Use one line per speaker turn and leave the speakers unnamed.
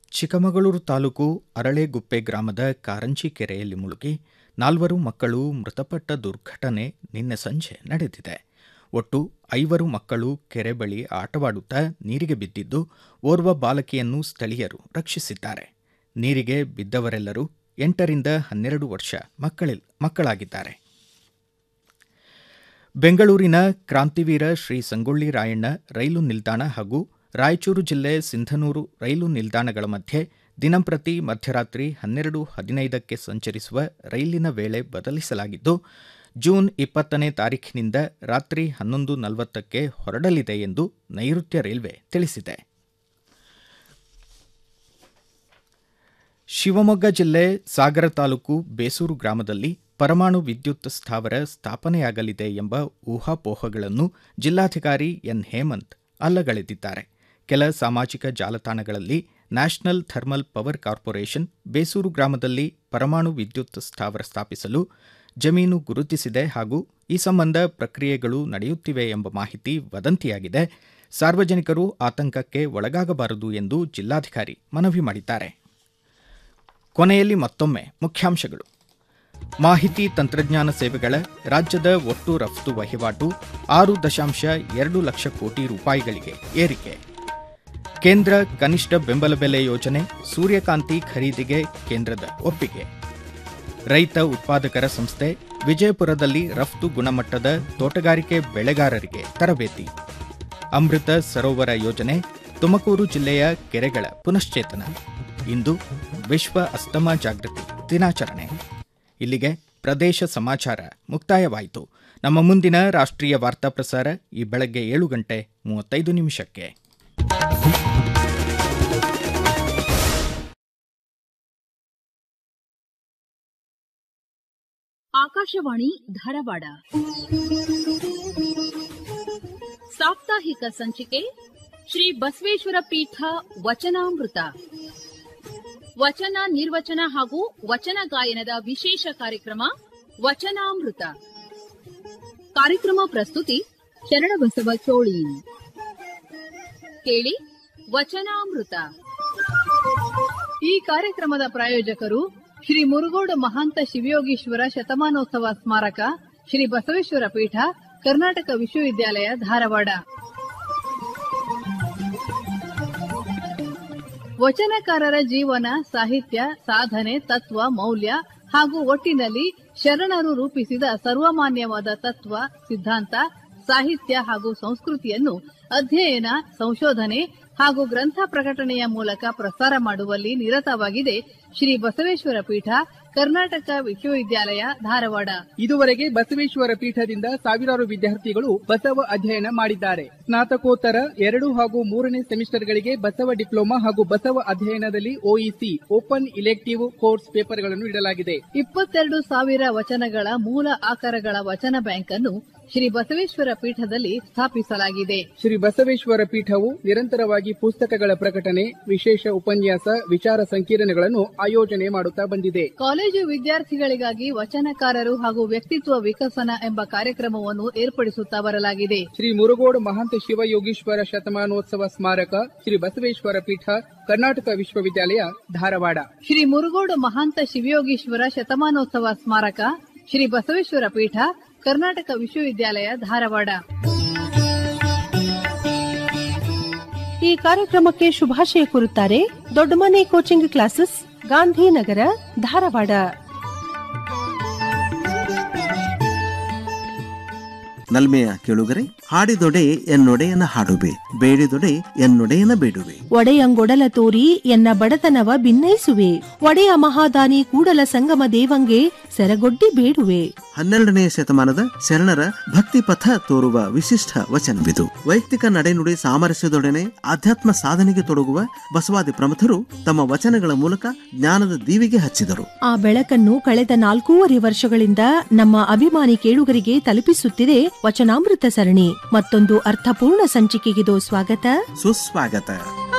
ಚಿಕ್ಕಮಗಳೂರು ತಾಲೂಕು ಅರಳೆಗುಪ್ಪೆ ಗ್ರಾಮದ ಕಾರಂಜಿ ಕೆರೆಯಲ್ಲಿ ಮುಳುಗಿ ನಾಲ್ವರು ಮಕ್ಕಳು ಮೃತಪಟ್ಟ ದುರ್ಘಟನೆ ನಿನ್ನೆ ಸಂಜೆ ನಡೆದಿದೆ ಒಟ್ಟು ಐವರು ಮಕ್ಕಳು ಕೆರೆ ಬಳಿ ಆಟವಾಡುತ್ತಾ ನೀರಿಗೆ ಬಿದ್ದಿದ್ದು ಓರ್ವ ಬಾಲಕಿಯನ್ನು ಸ್ಥಳೀಯರು ರಕ್ಷಿಸಿದ್ದಾರೆ ನೀರಿಗೆ ಬಿದ್ದವರೆಲ್ಲರೂ ಎಂಟರಿಂದ ಹನ್ನೆರಡು ವರ್ಷ ಮಕ್ಕಳಿಲ್ ಮಕ್ಕಳಾಗಿದ್ದಾರೆ ಬೆಂಗಳೂರಿನ ಕ್ರಾಂತಿವೀರ ಶ್ರೀ ಸಂಗೊಳ್ಳಿ ರಾಯಣ್ಣ ರೈಲು ನಿಲ್ದಾಣ ಹಾಗೂ ರಾಯಚೂರು ಜಿಲ್ಲೆ ಸಿಂಧನೂರು ರೈಲು ನಿಲ್ದಾಣಗಳ ಮಧ್ಯೆ ದಿನಂಪ್ರತಿ ಮಧ್ಯರಾತ್ರಿ ಹನ್ನೆರಡು ಹದಿನೈದಕ್ಕೆ ಸಂಚರಿಸುವ ರೈಲಿನ ವೇಳೆ ಬದಲಿಸಲಾಗಿದ್ದು ಜೂನ್ ಇಪ್ಪತ್ತನೇ ತಾರೀಖಿನಿಂದ ರಾತ್ರಿ ಹನ್ನೊಂದು ನಲವತ್ತಕ್ಕೆ ಹೊರಡಲಿದೆ ಎಂದು ನೈಋತ್ಯ ರೈಲ್ವೆ ತಿಳಿಸಿದೆ ಶಿವಮೊಗ್ಗ ಜಿಲ್ಲೆ ಸಾಗರ ತಾಲೂಕು ಬೇಸೂರು ಗ್ರಾಮದಲ್ಲಿ ಪರಮಾಣು ವಿದ್ಯುತ್ ಸ್ಥಾವರ ಸ್ಥಾಪನೆಯಾಗಲಿದೆ ಎಂಬ ಊಹಾಪೋಹಗಳನ್ನು ಜಿಲ್ಲಾಧಿಕಾರಿ ಎನ್ ಹೇಮಂತ್ ಅಲ್ಲಗಳೆದಿದ್ದಾರೆ ಕೆಲ ಸಾಮಾಜಿಕ ಜಾಲತಾಣಗಳಲ್ಲಿ national thermal power corporation Besuru ಗ್ರಾಮದಲ್ಲಿ ಪರಮಾಣು ವಿದ್ಯುತ್ ಸ್ಥಾವರ ಸ್ಥಾಪಿಸಲು ಜಮೀನು ಗುರುತಿಸಿದೆ ಹಾಗೂ ಈ ಸಂಬಂಧ ಪ್ರಕ್ರಿಯೆಗಳು ನಡೆಯುತ್ತಿವೆ ಎಂಬ ಮಾಹಿತಿ ವದಂತಿಯಾಗಿದೆ ಸಾರ್ವಜನಿಕರು ಆತಂಕಕ್ಕೆ ಒಳಗಾಗಬಾರದು ಎಂದು ಜಿಲ್ಲಾಧಿಕಾರಿ ಮನವಿ ಮಾಡಿದ್ದಾರೆ ಕೊನೆಯಲ್ಲಿ ಮತ್ತೊಮ್ಮೆ ಮುಖ್ಯಾಂಶಗಳು ಮಾಹಿತಿ ತಂತ್ರಜ್ಞಾನ ಸೇವೆಗಳ ರಾಜ್ಯದ ಒಟ್ಟು ರಫ್ತು ವಹಿವಾಟು ಆರು ದಶಾಂಶ ಎರಡು ಲಕ್ಷ ಕೋಟಿ ರೂಪಾಯಿಗಳಿಗೆ ಏರಿಕೆ ಕೇಂದ್ರ ಕನಿಷ್ಠ ಬೆಂಬಲ ಬೆಲೆ ಯೋಜನೆ ಸೂರ್ಯಕಾಂತಿ ಖರೀದಿಗೆ ಕೇಂದ್ರದ ಒಪ್ಪಿಗೆ ರೈತ ಉತ್ಪಾದಕರ ಸಂಸ್ಥೆ ವಿಜಯಪುರದಲ್ಲಿ ರಫ್ತು ಗುಣಮಟ್ಟದ ತೋಟಗಾರಿಕೆ ಬೆಳೆಗಾರರಿಗೆ ತರಬೇತಿ ಅಮೃತ ಸರೋವರ ಯೋಜನೆ ತುಮಕೂರು ಜಿಲ್ಲೆಯ ಕೆರೆಗಳ ಪುನಶ್ಚೇತನ ಇಂದು ವಿಶ್ವ ಅಸ್ತಮಾ ಜಾಗೃತಿ ದಿನಾಚರಣೆ ಇಲ್ಲಿಗೆ ಪ್ರದೇಶ ಸಮಾಚಾರ ಮುಕ್ತಾಯವಾಯಿತು ನಮ್ಮ ಮುಂದಿನ ರಾಷ್ಟ್ರೀಯ ವಾರ್ತಾ ಪ್ರಸಾರ ಈ ಬೆಳಗ್ಗೆ ಏಳು ಗಂಟೆ ಮೂವತ್ತೈದು ನಿಮಿಷಕ್ಕೆ
ಆಕಾಶವಾಣಿ ಧಾರವಾಡ ಸಾಪ್ತಾಹಿಕ ಸಂಚಿಕೆ ಶ್ರೀ ಬಸವೇಶ್ವರ ಪೀಠ ವಚನಾಮೃತ ವಚನ ನಿರ್ವಚನ ಹಾಗೂ ವಚನ ಗಾಯನದ ವಿಶೇಷ ಕಾರ್ಯಕ್ರಮ ವಚನಾಮೃತ ಕಾರ್ಯಕ್ರಮ ಪ್ರಸ್ತುತಿ ಶರಣಬಸವ ಚೋಳಿ ಕೇಳಿ ವಚನಾಮೃತ ಈ ಕಾರ್ಯಕ್ರಮದ ಪ್ರಾಯೋಜಕರು ಶ್ರೀ ಮುರುಗೋಡು ಮಹಾಂತ ಶಿವಯೋಗೀಶ್ವರ ಶತಮಾನೋತ್ಸವ ಸ್ಮಾರಕ ಶ್ರೀ ಬಸವೇಶ್ವರ ಪೀಠ ಕರ್ನಾಟಕ ವಿಶ್ವವಿದ್ಯಾಲಯ ಧಾರವಾಡ ವಚನಕಾರರ ಜೀವನ ಸಾಹಿತ್ಯ ಸಾಧನೆ ತತ್ವ ಮೌಲ್ಯ ಹಾಗೂ ಒಟ್ಟಿನಲ್ಲಿ ಶರಣರು ರೂಪಿಸಿದ ಸರ್ವಮಾನ್ಯವಾದ ತತ್ವ ಸಿದ್ಧಾಂತ ಸಾಹಿತ್ಯ ಹಾಗೂ ಸಂಸ್ಕೃತಿಯನ್ನು ಅಧ್ಯಯನ ಸಂಶೋಧನೆ ಹಾಗೂ ಗ್ರಂಥ ಪ್ರಕಟಣೆಯ ಮೂಲಕ ಪ್ರಸಾರ ಮಾಡುವಲ್ಲಿ ನಿರತವಾಗಿದೆ ಶ್ರೀ ಬಸವೇಶ್ವರ ಪೀಠ ಕರ್ನಾಟಕ ವಿಶ್ವವಿದ್ಯಾಲಯ ಧಾರವಾಡ
ಇದುವರೆಗೆ ಬಸವೇಶ್ವರ ಪೀಠದಿಂದ ಸಾವಿರಾರು ವಿದ್ಯಾರ್ಥಿಗಳು ಬಸವ ಅಧ್ಯಯನ ಮಾಡಿದ್ದಾರೆ ಸ್ನಾತಕೋತ್ತರ ಎರಡು ಹಾಗೂ ಮೂರನೇ ಸೆಮಿಸ್ಟರ್ಗಳಿಗೆ ಬಸವ ಡಿಪ್ಲೊಮಾ ಹಾಗೂ ಬಸವ ಅಧ್ಯಯನದಲ್ಲಿ ಒಇಸಿ ಓಪನ್ ಇಲೆಕ್ಟಿವ್ ಕೋರ್ಸ್ ಪೇಪರ್ಗಳನ್ನು ನೀಡಲಾಗಿದೆ
ಇಪ್ಪತ್ತೆರಡು ಸಾವಿರ ವಚನಗಳ ಮೂಲ ಆಕಾರಗಳ ವಚನ ಬ್ಯಾಂಕ್ ಅನ್ನು ಶ್ರೀ ಬಸವೇಶ್ವರ ಪೀಠದಲ್ಲಿ ಸ್ಥಾಪಿಸಲಾಗಿದೆ
ಶ್ರೀ ಬಸವೇಶ್ವರ ಪೀಠವು ನಿರಂತರವಾಗಿ ಪುಸ್ತಕಗಳ ಪ್ರಕಟಣೆ ವಿಶೇಷ ಉಪನ್ಯಾಸ ವಿಚಾರ ಸಂಕಿರಣಗಳನ್ನು ಆಯೋಜನೆ ಮಾಡುತ್ತಾ ಬಂದಿದೆ
ಕಾಲೇಜು ವಿದ್ಯಾರ್ಥಿಗಳಿಗಾಗಿ ವಚನಕಾರರು ಹಾಗೂ ವ್ಯಕ್ತಿತ್ವ ವಿಕಸನ ಎಂಬ ಕಾರ್ಯಕ್ರಮವನ್ನು ಏರ್ಪಡಿಸುತ್ತಾ ಬರಲಾಗಿದೆ
ಶ್ರೀ ಮುರುಗೋಡು ಮಹಾಂತ ಶಿವಯೋಗೀಶ್ವರ ಶತಮಾನೋತ್ಸವ ಸ್ಮಾರಕ ಶ್ರೀ ಬಸವೇಶ್ವರ ಪೀಠ ಕರ್ನಾಟಕ ವಿಶ್ವವಿದ್ಯಾಲಯ ಧಾರವಾಡ
ಶ್ರೀ ಮುರುಗೋಡು ಮಹಾಂತ ಶಿವಯೋಗೀಶ್ವರ ಶತಮಾನೋತ್ಸವ ಸ್ಮಾರಕ ಶ್ರೀ ಬಸವೇಶ್ವರ ಪೀಠ ಕರ್ನಾಟಕ ವಿಶ್ವವಿದ್ಯಾಲಯ ಧಾರವಾಡ
ಈ ಕಾರ್ಯಕ್ರಮಕ್ಕೆ ಶುಭಾಶಯ ಕೋರುತ್ತಾರೆ ದೊಡ್ಡಮನೆ ಕೋಚಿಂಗ್ ಕ್ಲಾಸಸ್ ಗಾಂಧಿನಗರ ಧಾರವಾಡ
ನಲ್ಮೆಯ ಕೇಳುಗರೆ ಹಾಡಿದೊಡೆ ಎನ್ನೊಡೆಯನ ಹಾಡುವೆ ಬೇಡಿದೊಡೆ ಎನ್ನೊಡೆಯನ ಬೇಡುವೆ
ಒಡೆಯಂಗೊಡಲ ತೋರಿ ಎನ್ನ ಬಡತನವ ಭಿನ್ನೈಸುವೆ ಒಡೆಯ ಮಹಾದಾನಿ ಕೂಡಲ ಸಂಗಮ ದೇವಂಗೆ ಸೆರಗೊಡ್ಡಿ ಬೇಡುವೆ
ಹನ್ನೆರಡನೆಯ ಶತಮಾನದ ಶರಣರ ಭಕ್ತಿ ಪಥ ತೋರುವ ವಿಶಿಷ್ಟ ವಚನವಿದು ವೈಯಕ್ತಿಕ ನಡೆನುಡಿ ಸಾಮರಸ್ಯದೊಡನೆ ಆಧ್ಯಾತ್ಮ ಸಾಧನೆಗೆ ತೊಡಗುವ ಬಸವಾದಿ ಪ್ರಮುಖರು ತಮ್ಮ ವಚನಗಳ ಮೂಲಕ ಜ್ಞಾನದ ದೀವಿಗೆ ಹಚ್ಚಿದರು
ಆ ಬೆಳಕನ್ನು ಕಳೆದ ನಾಲ್ಕೂವರೆ ವರ್ಷಗಳಿಂದ ನಮ್ಮ ಅಭಿಮಾನಿ ಕೇಳುಗರಿಗೆ ತಲುಪಿಸುತ್ತಿದೆ ವಚನಾಮೃತ ಸರಣಿ ಮತ್ತೊಂದು ಅರ್ಥಪೂರ್ಣ ಸಂಚಿಕೆಗಿದು ಸ್ವಾಗತ
ಸುಸ್ವಾಗತ